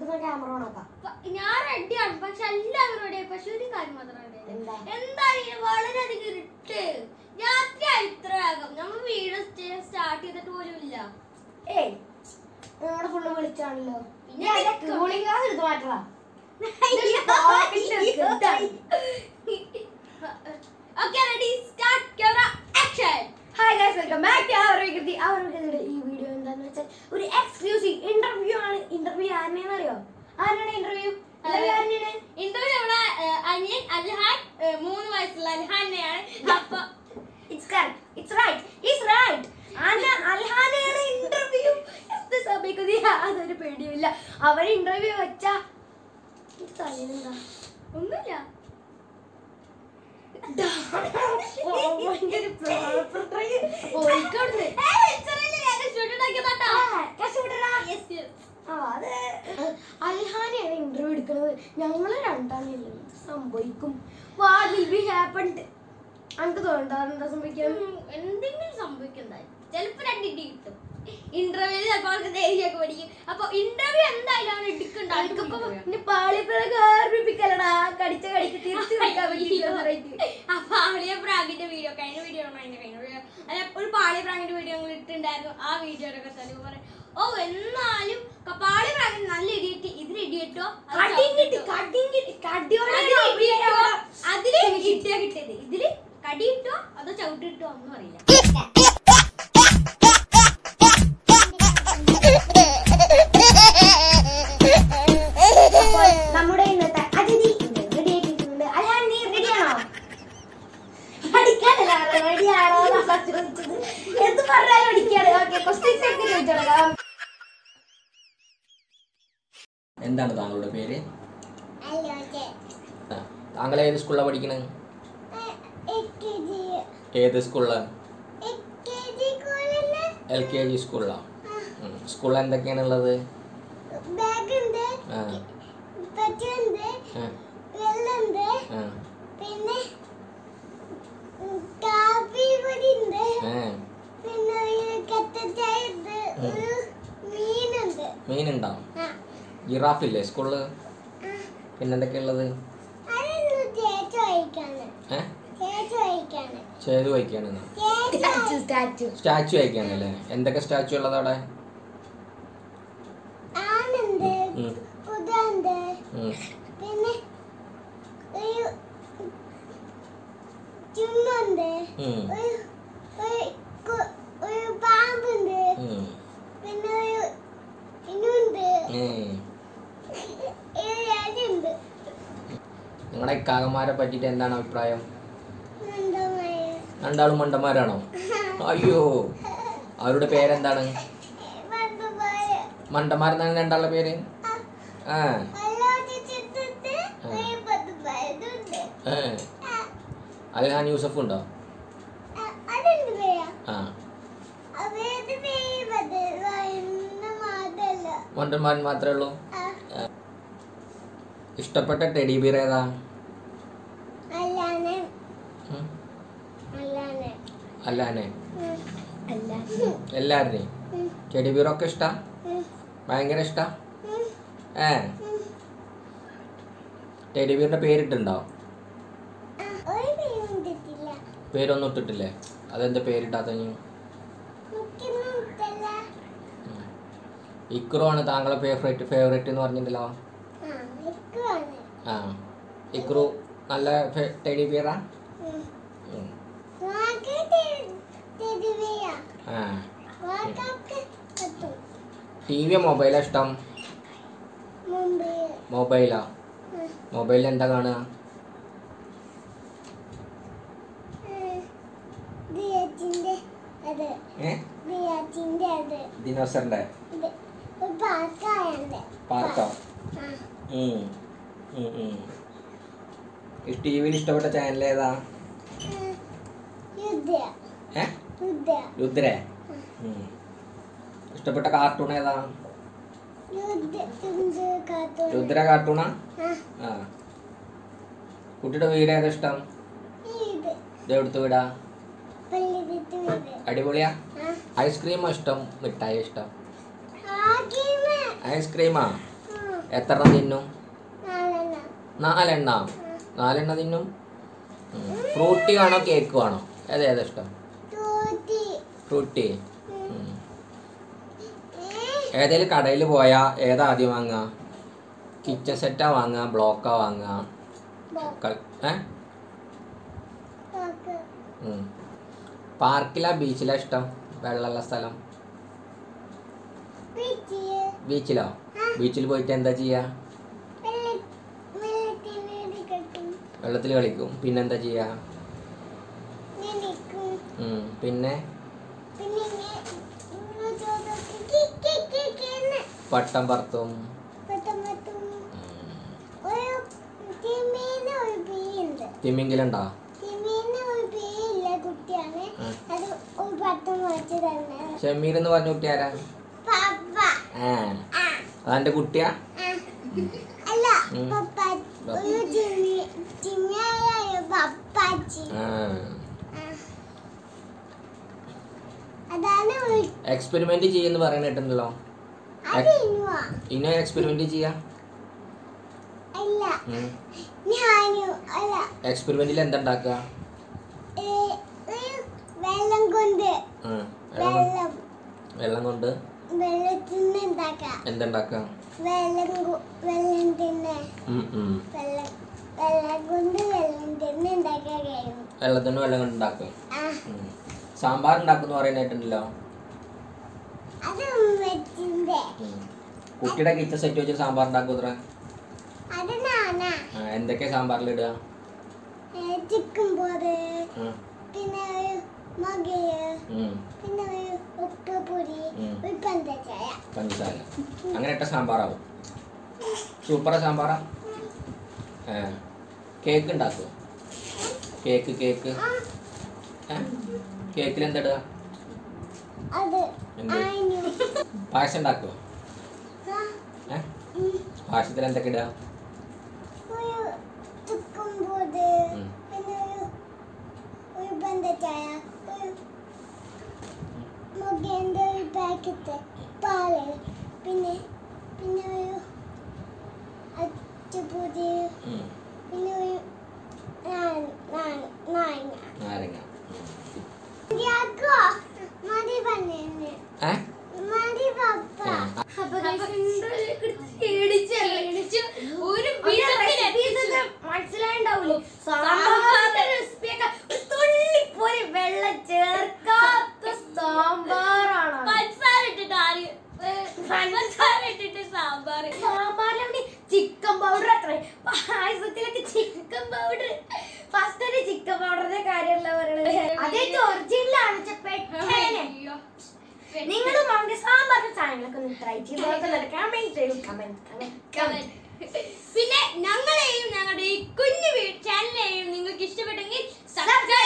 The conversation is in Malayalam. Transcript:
നമുക്ക് ക്യാമറ ഓണാക്കാം പ- ഞാൻ റെഡിയാണ് പക്ഷെ എല്ലാവരും റെഡിയായി പക്ഷെ ഒരു കാര്യം മാത്രം റെഡിയായി എന്താ എന്തായാലും വളരെയധികം ഇരുട്ട് രാത്രിയായി ഇത്ര വേഗം നമ്മൾ വീട് സ്റ്റാർട്ട് ചെയ്തിട്ട് പോലും ഇല്ല ഏയ് നിങ്ങളുടെ ഫുള്ള് വിളിച്ചാണല്ലോ പിന്നെ ഞാൻ വിളിക്കാം. കൂളിംഗ് ഗ്ലാസ് എടുത്ത് മാറ്റടാ okay ready start camera action hi guys welcome back to our Vikruthi our വികൃതിയുടെ ഈ വീഡിയോ എന്താന്ന് വെച്ചാൽ ഒരു എക്സ്ക്ലൂസീവ് ഇന്റർവ്യൂ ആണ് ഇന്റർവ്യൂ ആരുടെയെന്ന് അറിയോ ആരാണ് ഇന്റർവ്യൂ ആരുടെയാണ് ഇന്റർവ്യൂ നമ്മുടെ ഏഹ്, അനിയൻ അൽഹാൻ ഏഹ്, മൂന്ന് വയസ്സുള്ള അൽഹാനെയാണ് അപ്പൊ it's correct it's right it's right അന അൽഹാനയാണ് ഇന്റർവ്യൂ എന്ത് സമയത്ത് യാതൊരു പേടിയുമില്ല അവർ ഇന്റർവ്യൂ വെച്ചാ ഇത് തലേന്നെന്താ ഒന്നുമില്ല ഭയങ്കര പ്രവർത്തകര് പോയിക്കോടുന്ന്. ഏയ്, ചെറിയ ഞാൻ shoot ഉണ്ടാക്കിയതാട്ടാ. ആ, രക്ഷപ്പെടെടാ. Yes, yes. ആ, അത് അൽഹാനെയാണ് ഇന്റർവ്യൂ എടുക്കുന്നത് ഞങ്ങള് രണ്ടാമല്ലോ സംഭവിക്കും വാട്ട് വിൽ ബി ഹാപ്പൻഡ് അനക്ക് തോന്നണ്ട എന്താ സംഭവിക്കാൻ ഉം, എന്തെങ്കിലും സംഭവിക്കുന്നതായി ചിലപ്പോ രണ്ടിട്ടി കിട്ടും ഇന്റർവ്യൂ ചിലപ്പോ അവർക്ക് ദേഷ്യമൊക്കെ പഠിക്കും അപ്പൊ ഇന്റർവ്യൂ എന്തായാലും അവൻ എടുക്കണ്ട അനക്കിപ്പോ ഇനി പാളിപ്പഴ കാർപ്പിക്കലടാ കടിച്ച കടിക്ക് തിരിച്ചു വെക്കാൻ പറ്റില്ല അപ്പൊ ആളിയ പ്രാഗിന്റെ വീഡിയോ കഴിഞ്ഞ വീഡിയോ കഴിഞ്ഞ കഴിഞ്ഞ വീഡിയോ അല്ല ഒരു പാളിയ പ്രാഗിന്റെ വീഡിയോ ഞങ്ങൾ ഇട്ടിട്ടുണ്ടായിരുന്നു ആ വീഡിയോയിലൊക്കെ തന്നെ പറയും ഓ എന്നാലും ക- പാളിയ പ്രാഗിന് നല്ല ഇടിയിട്ട് ഇതിൽ ഇടിയിട്ടോ അത് കടിയും കിട്ടി ചവിട്ടിട്ടോ. കടിയും കിട്ടി കടിയോടെ അതില് ഇടിയിട്ടോ അതില് കിട്ടിയാ കിട്ടിയത് ഇതില് കടി ഇട്ടോ അതോ ചവിട്ടിട്ടോ ഒന്നും അറിയില്ല അപ്പോൾ നമ്മുടെ ഇന്നത്തെ അതിഥി റെഡി ആയിട്ടുണ്ട് അൽഹാൻ നീ റെഡിയാണോ പഠിക്കാനല്ല റെഡിയാണോ ചോദിച്ചത് എന്ത് പറഞ്ഞാലും പഠിക്കാണ് ഓക്കെ ക്വസ്റ്റ്യൻസ് ഒക്കെ ചോദിച്ചോളാം എന്താണ് താങ്കളുടെ പേര് ആ, താങ്കൾ ഏത് സ്കൂളിലാണ് പഠിക്കണത് ഏത് സ്കൂളിലാണ് എൽ കെ ജി സ്കൂളിലാണ് സ്കൂളിൽ എന്തൊക്കെയാണുള്ളത് ബാഗുണ്ട് ആ പറ്റുണ്ട് ആ വെള്ളമുണ്ട് ആ പിന്നെ ഉം, കാപ്പി പൊടിയുണ്ട് ആ പിന്നെ ഒരു കത്തച്ചായുണ്ട് ഒരു മീനുണ്ട് മീനുണ്ടോ ആ ജിറാഫില്ലേ സ്കൂളിൽ പിന്നെ എന്തൊക്കെയുള്ളത് അതൊന്ന് ചേച്ചു വായിക്കാണ് ഏ ചേച്ചു വായിക്കാണ് ചേതു വയ്ക്കാണെന്ന് സ്റ്റാച്ചു സ്റ്റാച്ചു സ്റ്റാച്ചു വയ്ക്കാനല്ലേ എന്തൊക്കെ സ്റ്റാച്ചു ഉള്ളത് അവിടെ ആനുണ്ട് ഉം, കുതുണ്ട് ഉം. പിന്നെ ഒരു ചുമ്മുണ്ട് ഉം, ഒരു ഒരു കു- ഒരു പാമ്പുണ്ട് ഉം. പിന്നെ ഒരു ഇനുണ്ട് ഏ, ഒരു ഇലയുണ്ട് നിങ്ങളുടെ ഇക്കാകന്മാരെ പറ്റിയിട്ട് എന്താണ് അഭിപ്രായം നന്ദമായ രണ്ടാളും മണ്ടന്മാരാണോ അയ്യോ അവരുടെ പേരെന്താണ് നന്ദമായ മണ്ടന്മാരെന്നാണ് രണ്ടാളുടെ പേര് ആ ആലോചിച്ചിട്ട് ഒരു പത്ത് പയതുണ്ട് ഏ. അൽഹാൻ യൂസഫ് ഉണ്ടോ അതെന്ത് പേരാ ആ അവരുടെ പേര് പതിന മാത്രല്ല മണ്ടന്മാരൻ മാത്രമേ ഉള്ളൂ ഇഷ്ടപ്പെട്ട ടെഡി ബിയർ ഏതാ അല്ലാനെ ഉം. അല്ലാനെ അല്ലാനെ ഉം. അല്ല എല്ലാവരുടെയും ഉം. ടെഡി ബിയറൊക്കെ ഇഷ്ടാ ഉം. ഭയങ്കര ഇഷ്ടാ ഉം. ഏ ടെഡി ബിയറിന്റെ പേരിട്ടുണ്ടോ ആ, ഒരു പേരും കിട്ടില്ല പേരൊന്നും ഇട്ടിട്ടില്ലേ അതെന്താ പേരിട്ടാത്ത നീ മുക്കിന്ന് മുട്ടല്ല ഇക്രു ആണ് താങ്കളെ ഫേവറേറ്റ് ഫേവറേറ്റ് എന്ന് പറഞ്ഞിട്ടുണ്ടല്ലോ ആ ഇക്കുവാണ് ആ ഇക്രു നല്ല ടെഡി ബിയറാ ഉം. വാക്ക് തെ- തെരുവയാ. ആ വാക്കൊക്കെ എത്തും. ടി വിയോ മൊബൈലാ ഇഷ്ടം മുമ്പ് മൊബൈലാ ഉം. മൊബൈലിൽ എന്താ കാണുക ഉം. ദിയാച്ചിന്റെ അത് ഏ ദിയാച്ചിന്റെ അത് ദിനോസറിന്റെ ഇത് ഒരു പാർക്കായുണ്ട് പാർക്കോ ആ ടി വിയിൽ ഇഷ്ടപ്പെട്ട ചാനൽ ഏതാ ഉം. യുദ്ധ ഏ യുദ്ധ രുദ്രേ ഉം. ഇഷ്ടപ്പെട്ട കാർട്ടൂൺ ഏതാ യുദ്ധ തുഞ്ച് കാത്തു രുദ്ര കാർട്ടൂണാ ആ ആ കുട്ടിയുടെ വീട് ഏതാ ഇഷ്ടം ഇത് ഇത് എവിടുത്തെ വീടാ പള്ളിക്കത്ത് വീട് അടിപൊളിയാ ആ ഐസ്ക്രീമാ ഇഷ്ടം മിഠായി ഇഷ്ടം ആകിമ ഐസ്ക്രീമാ ഉം. എത്ര തിന്നും നാലെണ്ണം നാലെണ്ണ നാലെണ്ണ തിന്നും ഫ്രൂട്ടി വേണോ കേക്ക് വേണോ ഏത് ഏതാ ഇഷ്ടം തൂത്തി ഫ്രൂട്ടി ഉം. ഏതേലും കടയിൽ പോയാൽ ഏതാ ആദ്യം വാങ്ങുക കിച്ചൺ സെറ്റാ വാങ്ങുക ബ്ലോക്കാ വാങ്ങുക ക- ഏ നോക്ക് ഉം. പാർക്കിലാ ബീച്ചിലാ ഇഷ്ടം വെള്ളമുള്ള സ്ഥലം പിച്ചിയെ ബീച്ചിലോ ബീച്ചിൽ പോയിട്ട് എന്താ ചെയ്യുക വെള്ള വെള്ളത്തിനടി കെട്ടും വെള്ളത്തിൽ കളിക്കും പിന്നെന്താ ചെയ്യുക നിനക്കും ഉം. പിന്നെ പിന്നെ ഇങ്ങനെ ഇങ്ങനെ ചോദിക്കും കി കി കി കിന്ന് പട്ടം പറത്തും പത്തും പത്തും ഒരു തിമീന് ഒരു ബീയുണ്ട് തിമിങ്കിലുണ്ടോ തിമീന് ഒരു ബീയില്ല കുട്ടിയാണ് ഉം. അത് ഒരു പത്തും വെച്ച് തന്നെ ഷമീർ എന്ന് പറഞ്ഞ കുട്ടിയാരാ പപ്പ ആ ആ അതെന്റെ കുട്ടിയാ ആ. അല്ല ഉം. പപ്പ ഒരു തിമി തിമിയായ ഒരു പപ്പാച്ചി ആ ആ. അതാണ് ഒരു എക്സ്പെരിമെന്റ് ചെയ്യുന്ന പറയുന്ന കേട്ടിട്ടുണ്ടല്ലോ അത് ഇനുവാ ഇനി എക്സ്പെരിമെന്റ് ചെയ്യാ അല്ല ഞാനും അല്ല എക്സ്പെരിമെന്റിൽ എന്താ ഉണ്ടാക്കുക ഏ, ഒരു വെള്ളം കൊണ്ട് ഉം. വെള്ളം കൊണ്ട്- വെള്ളം വെള്ളം കൊണ്ട് വെള്ളത്തിന് ഉണ്ടാക്കാം എന്താ ഉണ്ടാക്കുക വെള്ളം കൊ- വെള്ളം തന്നെ ഉം, ഉം. വെള്ളം വെള്ളം കൊണ്ട് വെള്ളം തന്നെ ഉണ്ടാക്കാൻ കഴിയും വെള്ളത്തിന് വെള്ളം കൊണ്ട് ഉണ്ടാക്കും ആ ഉം. സാമ്പാർ ഉണ്ടാക്കുന്ന പറയുന്ന കേട്ടിട്ടുണ്ടല്ലോ അത് ഉമ്മച്ചിന്റെ ഉം. കുട്ടിയുടെ കിച്ചൺ സെറ്റ് വെച്ച് സാമ്പാർ ഉണ്ടാക്കും ഇത്ര അത് നാനാ എന്തൊക്കെയാ സാമ്പാറിൽ ഇടുക ചിക്കൻ പോറ് ഉം. പിന്നെ ഒരു മകര് ഉം. പിന്നെ ഒരു ഉപ്പുപൊടി ഉം. ഒരു പന്തച്ചായ പഞ്ചസാര അങ്ങനെ ഇട്ട സാമ്പാറാവും സൂപ്പറാ സാമ്പാറാ ഏ കേക്ക് ഉണ്ടാക്കുമോ കേക്ക് കേക്ക് ആ ഏ കേക്കിൽ എന്താ ഇടുക അത് എന്ത്? ആയിനു പായസം ഉണ്ടാക്കുമോ ആ ഏ ഉം. പായസത്തിൽ എന്തൊക്കെ ഇടുക ഒരു ചിക്കൻ പോറ് ഉം. പിന്നെ ഒരു ഒരു പന്തച്ചായ ഒരു മുഖേൻ്റെ ഒരു പാക്കറ്റ് പാല് പിന്നെ പിന്നെ ഒരു അച്ചുപൊടി ഉം. പിന്നെ ഒരു നാ- നാ- നാരങ്ങ നാരങ്ങ മതിയാക്കോ? മതി പറഞ്ഞേനെ. ഏ മതി പപ്പ ആ. അപ്പൊ guys, interview ഒക്കെ പേടിച്ചല്ലേ? പേടിച്ചു. ഒരു അതിന്റെ ബിരുദത്തിൽ recipes ഒക്കെ മനസ്സിലായിണ്ടാവൂലേ സാമ്പാറിന്റെ recipe ഒക്കെ ഒരു തുള്ളി പോലും വെള്ളം ചേർക്കാത്ത സാമ്പാറാണ് പഞ്ചസാര ഇട്ടിട്ട് ആര് ഏ, പഞ്ചസാര ഇട്ടിട്ട് സാമ്പാർ സാമ്പാറിലാണ് ചിക്കൻ പൗഡർ അത്ര പായസത്തിലൊക്കെ ചിക്കൻ പൗഡർ ഫസ്റ്റ് ഒരു ചിക്കൻ പൗഡറിന്റെ കാര്യമല്ല പറയണത് അതേ ഒറിജിനൽ ആണ് പെട്ടേനെ നിങ്ങൾ മമ്മി സാമ്പാറിന്റെ സാധനങ്ങളൊക്കെ ഒന്ന് ട്രൈ ചെയ്ത് നോക്കുന്നുണ്ട് കമന്റ് ചെയ്യും കമന്റ് പിന്നെ ഞങ്ങളെയും ഞങ്ങളുടെ ഈ കുഞ്ഞു ചാനലിനെയും നിങ്ങൾക്ക് ഇഷ്ടപ്പെട്ടെങ്കിൽ സബ്സ്ക്രൈബ്